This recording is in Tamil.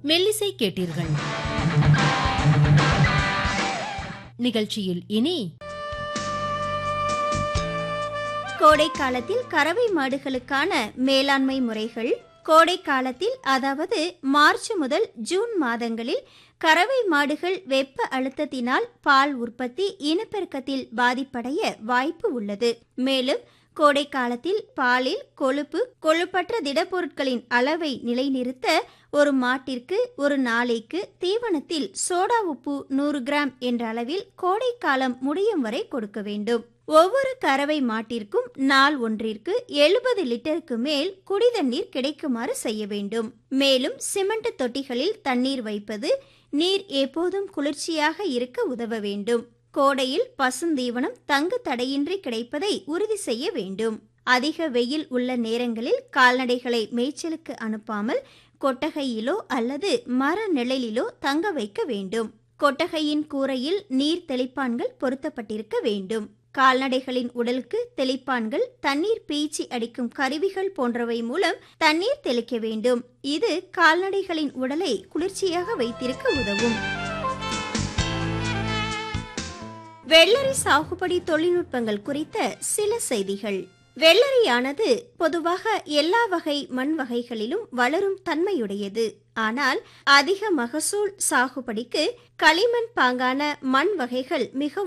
மெல்லிசை கேட்டீர்கள் நிகழ்ச்சியில் இனி கோடை காலத்தில் கறவை மாடுகளுக்கான மேலாண்மை முறைகள் கோடை காலத்தில் அதாவது மார்ச் முதல் ஜூன் மாதங்களில் கறவை மாடுகள் வெப்ப அழுத்தத்தினால் பால் உற்பத்தி இனப்பெருக்கத்தில் பாதிப்படைய வாய்ப்பு உள்ளது மேலும் கோடை காலத்தில் பாலில் கொழுப்பு கொழுப்பற்ற திடப்பொருட்களின் அளவை நிலைநிறுத்த ஒரு மாட்டிற்கு ஒரு நாளைக்கு தீவனத்தில் சோடா உப்பு நூறு கிராம் என்ற அளவில் கோடை காலம் முடியும் வரை கொடுக்க வேண்டும் ஒவ்வொரு கறவை மாட்டிற்கும் நாள் ஒன்றிற்கு எழுபது லிட்டருக்கு மேல் குடிதண்ணீர் கிடைக்குமாறு செய்ய வேண்டும் மேலும் சிமெண்ட் தொட்டிகளில் தண்ணீர் வைப்பது நீர் எப்போதும் குளிர்ச்சியாக இருக்க உதவ வேண்டும் கோடையில் பசுந்தீவனம் தங்கு தடையின்றி கிடைப்பதை உறுதி செய்ய வேண்டும் அதிக வெயில் உள்ள நேரங்களில் கால்நடைகளை மேய்ச்சலுக்கு அனுப்பாமல் கொட்டகையிலோ அல்லது மர நிழலிலோ தங்க வைக்க வேண்டும் கொட்டகையின் கூரையில் நீர் தெளிப்பான்கள் பொருத்தப்பட்டிருக்க வேண்டும் கால்நடைகளின் உடலுக்கு தெளிப்பான்கள் தண்ணீர் பீச்சி அடிக்கும் கருவிகள் போன்றவை மூலம் தண்ணீர் தெளிக்க வேண்டும் இது கால்நடைகளின் உடலை குளிர்ச்சியாக வைத்திருக்க உதவும் வெள்ளரி சாகுபடி தொழில்நுட்பங்கள் குறித்த சில செய்திகள் வெள்ளரியானது பொதுவாக எல்லா வகை மண் வகைகளிலும் வளரும் தன்மையுடையது ஆனால் அதிக மகசூல் சாகுபடிக்கு களிமண் பாங்கான மண் வகைகள் மிகவும்